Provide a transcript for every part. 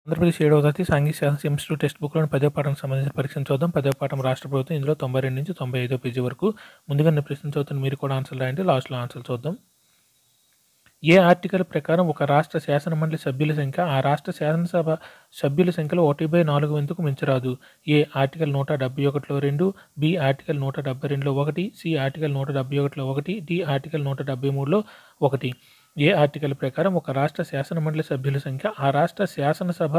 ఆంధ్రప్రదేశ్ ఏడవ తరగతి సాంఘిక శాస్త్ర ఇన్స్టిట్యూట్ టెక్స్ట్ బుక్లోని పదో పాఠం సంబంధించిన పరీక్షను చూద్దాం పదో పాఠం రాష్ట్ర ప్రభుత్వం ఇందులో తొంభై రెండు నుంచి తొంభై ఐదో పేజీ వరకు ముందుగా నేను ప్రశ్న చదువుతున్న మీరు కూడా ఆన్సర్ రాయండి లాస్ట్లో ఆన్సర్ చూద్దాం ఏ ఆర్టికల్ ప్రకారం ఒక రాష్ట్ర శాసనమండలి సభ్యుల సంఖ్య ఆ రాష్ట్ర శాసనసభ సభ్యుల సంఖ్యలో ఒకటి బై నాలుగు వంతుకు మించరాదు ఏ ఆర్టికల్ నూట డెబ్బై ఒకటిలో రెండు బి ఆర్టికల్ నూట డెబ్బై రెండులో ఒకటి సి ఆర్టికల్ నూట డెబ్బై ఒకటిలో ఒకటి డి ఆర్టికల్ నూట డెబ్బై మూడులో ఒకటి ఏ ఆర్టికల్ ప్రకారం ఒక రాష్ట్ర శాసనమండలి సభ్యుల సంఖ్య ఆ రాష్ట్ర శాసనసభ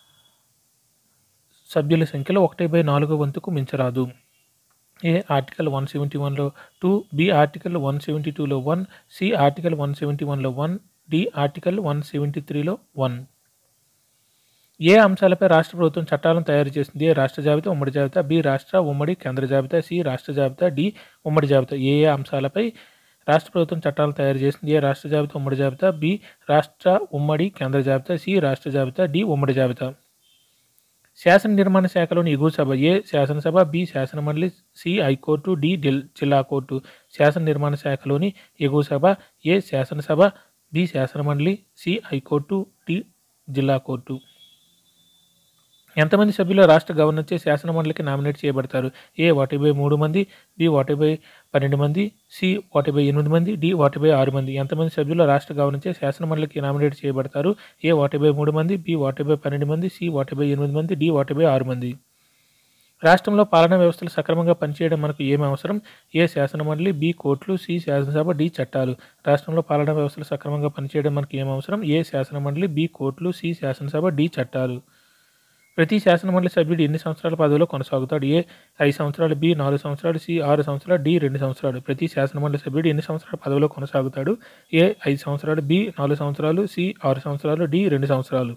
సభ్యుల సంఖ్యలో ఒకటి బై నాలుగు వంతుకు మించరాదు ఏ ఆర్టికల్ వన్ సెవెంటీ వన్లో two B article one seventy టూలో one C article one seventy వన్లో one D article one seventy త్రీలో వన్ ఏ అంశాలపై రాష్ట్ర ప్రభుత్వం చట్టాలను తయారు చేసింది ఏ రాష్ట్ర జాబితా ఉమ్మడి జాబితా బి రాష్ట్ర ఉమ్మడి కేంద్ర జాబితా సి రాష్ట్ర జాబితా డి ఉమ్మడి జాబితా ఏ ఏ అంశాలపై రాష్ట్ర ప్రభుత్వం చట్టాలను తయారు చేసింది ఏ రాష్ట్ర జాబితా ఉమ్మడి జాబితా బి రాష్ట్ర ఉమ్మడి కేంద్ర జాబితా సి రాష్ట్ర జాబితా డి ఉమ్మడి జాబితా శాసన నిర్మాణ శాఖలోని ఎగువ సభ ఏ శాసనసభ బి శాసనమండలి సి హైకోర్టు డి జిల్- జిల్లా కోర్టు శాసన నిర్మాణ శాఖలోని ఎగువ సభ ఏ శాసనసభ బి శాసనమండలి సి హైకోర్టు డి జిల్లా కోర్టు ఎంతమంది సభ్యులు రాష్ట్ర గవర్నర్చే శాసనమండలికి నామినేట్ చేయబడతారు ఏ ఒకటి బై మూడు మంది బి ఒకటి బై పన్నెండు మంది సి ఒకటి బై ఎనిమిది మంది డి ఒకటి బై ఆరు మంది ఎంతమంది సభ్యులు రాష్ట్ర గవర్నర్చే శాసనమండలికి నామినేట్ చేయబడతారు ఏ ఒకటి బై మూడు మంది బి ఒకటి బై పన్నెండు మంది సి ఒకటి బై ఎనిమిది మంది డి ఒకటి బై ఆరు మంది రాష్ట్రంలో పాలనా వ్యవస్థలు సక్రమంగా పనిచేయడం మనకు ఏమి అవసరం ఏ శాసనమండలి బి కోర్టులు సి శాసనసభ డి చట్టాలు రాష్ట్రంలో పాలనా వ్యవస్థలు సక్రమంగా పనిచేయడం మనకు ఏమి అవసరం ఏ శాసనమండలి బి కోర్టులు సి శాసనసభ డి చట్టాలు ప్రతి శాసనమండలి సభ్యుడు ఎన్ని సంవత్సరాల పదవిలో కొనసాగుతాడు ఏ ఐదు సంవత్సరాలు బి నాలుగు సంవత్సరాలు సి ఆరు సంవత్సరాలు డి రెండు సంవత్సరాలు ప్రతి శాసనమండలి సభ్యుడు ఎన్ని సంవత్సరాల పదవిలో కొనసాగుతాడు ఏ ఐదు సంవత్సరాలు బి నాలుగు సంవత్సరాలు సి ఆరు సంవత్సరాలు డి రెండు సంవత్సరాలు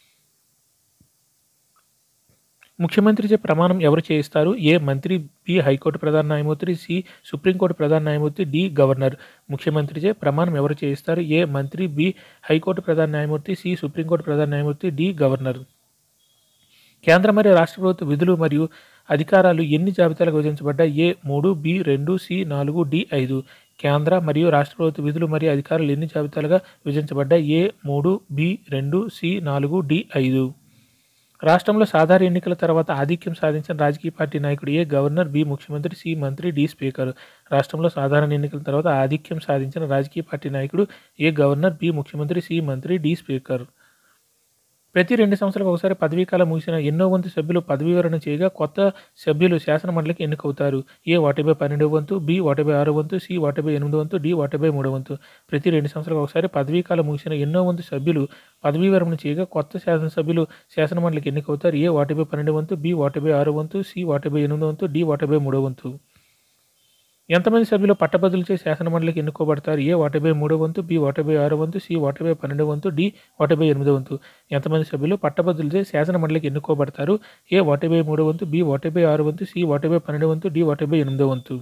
ముఖ్యమంత్రిచే ప్రమాణం ఎవరు చేయిస్తారు ఏ మంత్రి బి హైకోర్టు ప్రధాన న్యాయమూర్తి సి సుప్రీంకోర్టు ప్రధాన న్యాయమూర్తి డి గవర్నర్ ముఖ్యమంత్రిచే ప్రమాణం ఎవరు చేయిస్తారు ఏ మంత్రి బి హైకోర్టు ప్రధాన న్యాయమూర్తి సి సుప్రీంకోర్టు ప్రధాన న్యాయమూర్తి డి గవర్నర్ కేంద్ర మరియు రాష్ట్ర ప్రభుత్వ విధులు మరియు అధికారాలు ఎన్ని జాబితాలకు విభజించబడ్డాయి ఏ మూడు బి రెండు సి నాలుగు డి ఐదు కేంద్ర మరియు రాష్ట్ర ప్రభుత్వ విధులు మరియు అధికారాలు ఎన్ని జాబితాలుగా విభజించబడ్డాయి ఏ మూడు బి రెండు సి నాలుగు డి ఐదు రాష్ట్రంలో సాధారణ ఎన్నికల తర్వాత ఆధిక్యం సాధించిన రాజకీయ పార్టీ నాయకుడు ఏ గవర్నర్ బి ముఖ్యమంత్రి సి మంత్రి డి స్పీకర్ రాష్ట్రంలో సాధారణ ఎన్నికల తర్వాత ఆధిక్యం సాధించిన రాజకీయ పార్టీ నాయకుడు ఏ గవర్నర్ బి ముఖ్యమంత్రి సి మంత్రి డి స్పీకర్ ప్రతి రెండు సంవత్సరాలకు ఒకసారి పదవీ కాలం ముగిసిన ఎన్నో వంతు సభ్యులు పదవీ వివరణ చేయగా కొత్త సభ్యులు శాసనమండలికి ఎన్నికవుతారు ఏ ఒకటిపై పన్నెండు వంతు బి ఒకటిపై ఆరు వంతు సి ఒకటిపై ఎనిమిది వంతు డి ఒకటిపై మూడు వంతు ప్రతి రెండు సంవత్సరాలకు ఒకసారి పదవీ కాలం ముగిసిన ఎన్నో వంతు సభ్యులు పదవీ విరమణ చేయగా కొత్త శాసనసభ్యులు శాసనమండలికి ఎన్నికవుతారు ఏ ఒకటిపై పన్నెండు వంతు బి ఒకటిపై ఆరు వంతు సి ఒకటిపై ఎనిమిది వంతు డి ఒకటిపై మూడో వంతు ఎంతమంది సభ్యులు పట్టభద్రులచే శాసనమండలికి ఎన్నుకోబడతారు ఏ ఒకటిపై మూడో వంతు బి ఒకటిపై ఆరు వంతు సి ఒకటిపై పన్నెండు వంతు డి ఒకటిపై ఎనిమిదో వంతు ఎంతమంది సభ్యులు పట్టభద్రులచే శాసనమండలికి ఎన్నుకోబడతారు ఏ ఒకటిపై మూడో వంతు బి ఒకటిపై ఆరు వంతు సి ఒకటిపై పన్నెండు వంతు డి ఒకటిపై ఎనిమిదో వంతు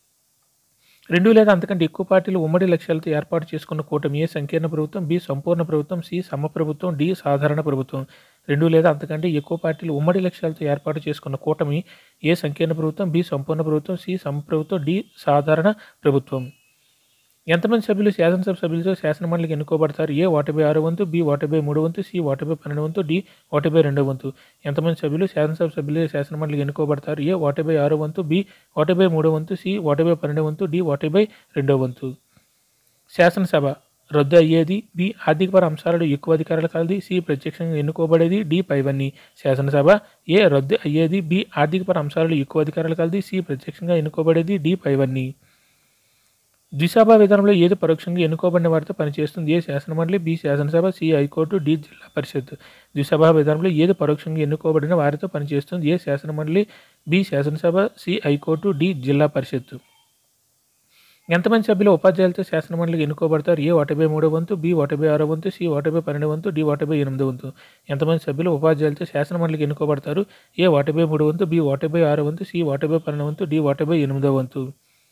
రెండు లేదా అంతకంటే ఎక్కువ పార్టీలు ఉమ్మడి లక్ష్యాలతో ఏర్పాటు చేసుకున్న కూటమి ఏ సంకీర్ణ ప్రభుత్వం బి సంపూర్ణ ప్రభుత్వం సి సమ ప్రభుత్వం డి సాధారణ ప్రభుత్వం రెండు లేదా అంతకంటే ఎక్కువ పార్టీలు ఉమ్మడి లక్ష్యాలతో ఏర్పాటు చేసుకున్న కూటమి ఏ సంకీర్ణ ప్రభుత్వం బి సంపూర్ణ ప్రభుత్వం సి సమ ప్రభుత్వం డి సాధారణ ప్రభుత్వం ఎంతమంది సభ్యులు శాసనసభ సభ్యులతో శాసనమండలికి ఎన్నుకోబడతారు ఏ ఒకటిపై ఆరు వంతు బి ఒకటిపై మూడు వంతు సి ఒకటిపై పన్నెండు వంతు డి ఒకటిపై రెండో వంతు ఎంతమంది సభ్యులు శాసనసభ సభ్యులు శాసనమండలికి ఎన్నుకోబడతారు ఏ ఒకటిపై ఆరు వంతు బి ఒకటిపై మూడో వంతు సి ఒకటిపై పన్నెండు వంతు డి ఒకటిపై రెండో వంతు శాసనసభ రద్దు అయ్యేది బి ఆర్థికపర అంశాలలో ఎక్కువ అధికారాలు కలది సి ప్రత్యక్షంగా ఎన్నుకోబడేది డి పైవన్నీ శాసనసభ ఏ రద్దు అయ్యేది బి ఆర్థికపర అంశాలలో ఎక్కువ అధికారాలు కలది సి ప్రత్యక్షంగా ఎన్నుకోబడేది డి పైవన్నీ ద్విసభ విధానంలో ఏది పరోక్షంగా ఎన్నుకోబడిన వారితో పనిచేస్తుంది ఏ శాసనమండలి బి శాసనసభ సి హైకోర్టు డి జిల్లా పరిషత్ ద్విసభ విధానంలో ఏది పరోక్షంగా ఎన్నుకోబడిన వారితో పనిచేస్తుంది ఏ శాసనమండలి బి శాసనసభ సి హైకోర్టు డి జిల్లా పరిషత్ ఎంతమంది సభ్యులు ఉపాధ్యాయులతో శాసనమండలికి ఎన్నుకోబడతారు ఏ ఒకటిపై మూడో వంతు బి ఒకటిపై ఆరో వంతు సి ఒకటిపై పన్నెండు వంతు డి ఒకటిపై ఎనిమిదో వంతు ఎంతమంది సభ్యులు ఉపాధ్యాయులతో శాసనమండలికి ఎన్నుకోబడతారు ఏ ఒకటిపై మూడు వంతు బి ఒకటిపై ఆరో వంతు సి ఒకటిపై పన్నెండు వంతు డి ఒకటిపై ఎనిమిదో వంతు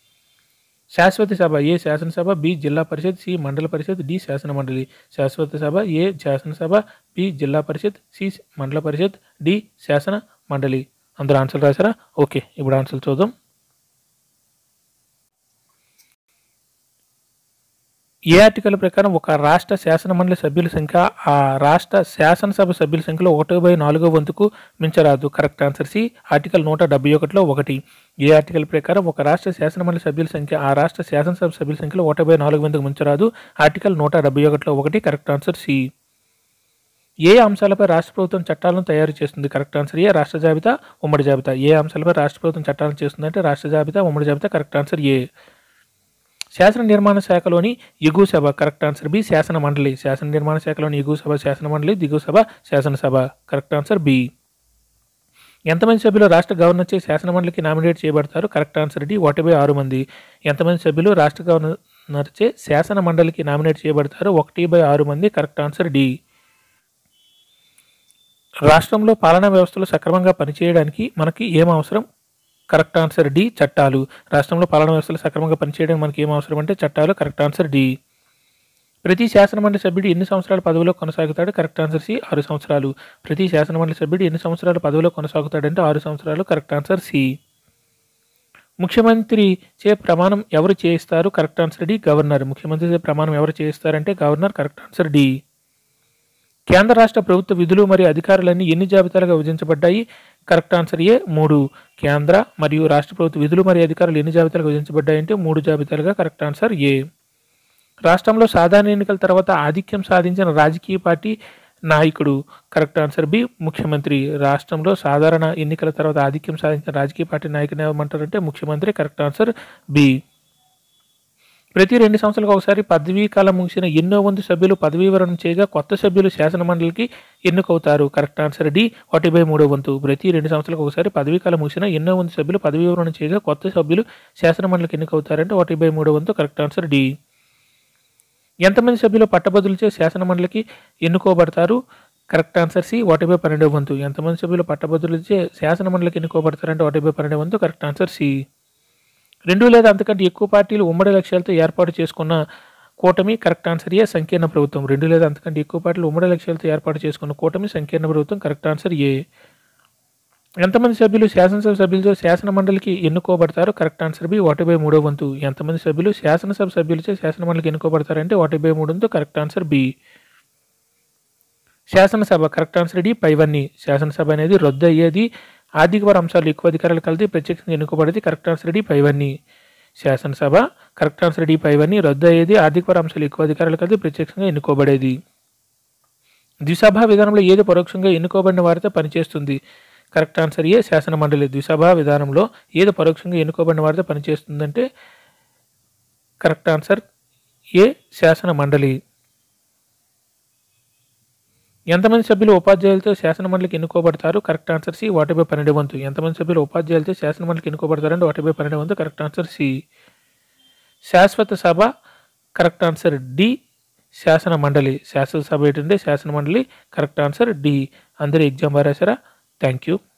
శాశ్వత సభ ఏ శాసనసభ బి జిల్లా పరిషత్ సి మండల పరిషత్ డి శాసన మండలి శాశ్వత సభ ఏ శాసనసభ బి జిల్లా పరిషత్ సి మండల పరిషత్ డి శాసన మండలి అందరూ ఆన్సర్ రాశారా ఓకే ఇప్పుడు ఆన్సర్ చూద్దాం ఏ ఆర్టికల్ ప్రకారం ఒక రాష్ట్ర శాసనమండలి సభ్యుల సంఖ్య ఆ రాష్ట్ర శాసనసభ సభ్యుల సంఖ్యలో ఒకటి బై నాలుగో వంతుకు మించరాదు కరెక్ట్ ఆన్సర్ సి ఆర్టికల్ నూట డెబ్బై ఒకటిలో ఒకటి ఏ ఆర్టికల్ ప్రకారం ఒక రాష్ట్ర శాసనమండలి సభ్యుల సంఖ్య ఆ రాష్ట్ర శాసనసభ సభ్యుల సంఖ్యలో ఒకటి బై నాలుగు వంతుకు మించరాదు ఆర్టికల్ నూట డెబ్బై ఒకటిలో ఒకటి కరెక్ట్ ఆన్సర్ సి ఏ అంశాలపై రాష్ట్ర ప్రభుత్వం చట్టాలను తయారు చేస్తుంది కరెక్ట్ ఆన్సర్ ఏ రాష్ట్ర జాబితా ఉమ్మడి జాబితా ఏ అంశాలపై రాష్ట్ర ప్రభుత్వం చట్టాలను చేస్తుందంటే రాష్ట్ర జాబితా ఉమ్మడి జాబితా కరెక్ట్ ఆన్సర్ ఏ శాసన నిర్మాణ శాఖలోని ఎగువ సభ కరెక్ట్ ఆన్సర్ బి శాసన మండలి శాసన నిర్మాణ శాఖలోని ఎగువ సభ శాసన మండలి దిగువ సభ శాసనసభ కరెక్ట్ ఆన్సర్ బి ఎంతమంది సభ్యులు రాష్ట్ర గవర్నర్చే శాసన మండలికి నామినేట్ చేయబడతారు కరెక్ట్ ఆన్సర్ డి ఒకటి బై ఆరు మంది ఎంతమంది సభ్యులు రాష్ట్ర గవర్నర్చే శాసన మండలికి నామినేట్ చేయబడతారు ఒకటి బై ఆరు మంది కరెక్ట్ ఆన్సర్ డి రాష్ట్రంలో పాలనా వ్యవస్థలు సక్రమంగా పనిచేయడానికి మనకి ఏం అవసరం కరెక్ట్ ఆన్సర్ డి చట్టాలు రాష్ట్రంలో పాలనా వ్యవస్థలు సక్రమంగా పనిచేయడానికి మనకి ఏం అవసరం అంటే చట్టాలు కరెక్ట్ ఆన్సర్ డి ప్రతి శాసనమండలి సభ్యుడు ఎన్ని సంవత్సరాల పదవిలో కొనసాగుతాడు కరెక్ట్ ఆన్సర్ సి ఆరు సంవత్సరాలు ప్రతి శాసనమండలి సభ్యుడు ఎన్ని సంవత్సరాల పదవిలో కొనసాగుతాడంటే ఆరు సంవత్సరాలు కరెక్ట్ ఆన్సర్ సి ముఖ్యమంత్రి చే ప్రమాణం ఎవరు చేయిస్తారు కరెక్ట్ ఆన్సర్ డి గవర్నర్ ముఖ్యమంత్రి చే ప్రమాణం ఎవరు చేయిస్తారంటే గవర్నర్ కరెక్ట్ ఆన్సర్ డి కేంద్ర రాష్ట్ర ప్రభుత్వ విధులు మరియు అధికారులన్నీ ఎన్ని జాబితాలుగా విభజించబడ్డాయి కరెక్ట్ ఆన్సర్ ఏ మూడు కేంద్ర మరియు రాష్ట్ర ప్రభుత్వ విధులు మరియు అధికారులు ఎన్ని జాబితాలుగా విభజించబడ్డాయి అంటే మూడు జాబితాలుగా కరెక్ట్ ఆన్సర్ ఏ రాష్ట్రంలో సాధారణ ఎన్నికల తర్వాత ఆధిక్యం సాధించిన రాజకీయ పార్టీ నాయకుడు కరెక్ట్ ఆన్సర్ బి ముఖ్యమంత్రి రాష్ట్రంలో సాధారణ ఎన్నికల తర్వాత ఆధిక్యం సాధించిన రాజకీయ పార్టీ నాయకుని ఏమంటారంటే ముఖ్యమంత్రి కరెక్ట్ ఆన్సర్ బి ప్రతి రెండు సంవత్సరాలకు ఒకసారి పదవీ కాలం ముగిసిన ఎన్నో వంతు సభ్యులు పదవీ విరమణ చేయగా కొత్త సభ్యులు శాసన మండలికి ఎన్నుకవుతారు కరెక్ట్ ఆన్సర్ డి ఒకటి బై మూడో వంతు ప్రతి రెండు సంవత్సరాలకు ఒకసారి పదవీ కాలం ముగిసిన ఎన్నో వంతు సభ్యులు పదవీ విరమణ చేయగా కొత్త సభ్యులు శాసన మండలికి ఎన్నుకవుతారంటే ఒకటి బై మూడో వంతు కరెక్ట్ ఆన్సర్ డి ఎంతమంది సభ్యులు పట్టభద్రులచే శాసన మండలికి ఎన్నుకోబడతారు కరెక్ట్ ఆన్సర్ సి ఒకటి బై పన్నెండవ వంతు ఎంతమంది సభ్యులు పట్టభద్రులచే శాసన మండలికి ఎన్నుకోబడతారంటే ఒకటి బై పన్నెండవ వంతు కరెక్ట్ ఆన్సర్ సి రెండు లేదా అంతకంటే ఎక్కువ పార్టీలు ఉమ్మడి లక్ష్యాలతో ఏర్పాటు చేసుకున్న కూటమి కరెక్ట్ ఆన్సర్ ఏ సంకీర్ణ ప్రభుత్వం రెండు లేదా అంతకంటే ఎక్కువ పార్టీలు ఉమ్మడి లక్ష్యాలతో ఏర్పాటు చేసుకున్న కూటమి సంకీర్ణ ప్రభుత్వం కరెక్ట్ ఆన్సర్ ఏ ఎంతమంది సభ్యులు శాసనసభ సభ్యులతో శాసన మండలికి ఎన్నుకోబడతారు కరెక్ట్ ఆన్సర్ బి ఒకటి బై మూడో వంతు ఎంతమంది సభ్యులు శాసనసభ సభ్యులచే శాసన మండలికి ఎన్నుకోబడతారంటే ఒకటి బై మూడు వంతు కరెక్ట్ ఆన్సర్ బి శాసనసభ కరెక్ట్ ఆన్సర్ డి పైవన్నీ శాసనసభ అనేది రద్దు అయ్యేది ఆర్థిక వారి అంశాలు ఎక్కువ అధికారాలు కలిసి ప్రత్యేకంగా ఎన్నుకోబడేది కరెక్ట్ ఆన్సర్ డి పైవన్నీ శాసనసభ కరెక్ట్ ఆన్సర్ డి పైవన్నీ రద్దు అయ్యేది ఆర్థిక వారి అంశాలు ఎక్కువ అధికారాలు కలిసి ప్రత్యేకంగా ఎన్నుకోబడేది ద్విసభా విధానంలో ఏది పరోక్షంగా ఎన్నుకోబడిన వారితో పనిచేస్తుంది కరెక్ట్ ఆన్సర్ ఏ శాసన మండలి ద్విసభా విధానంలో ఏది పరోక్షంగా ఎన్నుకోబడిన వారితో పనిచేస్తుందంటే కరెక్ట్ ఆన్సర్ ఏ శాసన మండలి ఎంతమంది సభ్యులు ఉపాధ్యాయులతో శాసన మండలికి ఎన్నుకోబడతారు కరెక్ట్ ఆన్సర్ సి ఒకటి బై పన్నెండు వంతు ఎంతమంది సభ్యులు ఉపాధ్యాయులతో శాసన మండలికి ఎన్నుకోబడతారంటే ఒకటి బై పన్నెండు వంతు కరెక్ట్ ఆన్సర్ సి శాశ్వత సభ కరెక్ట్ ఆన్సర్ డి శాసన మండలి శాసన సభ ఏంటంటే శాసన మండలి కరెక్ట్ ఆన్సర్ డి అందరూ ఎగ్జామ్ రాశారా థ్యాంక్ యూ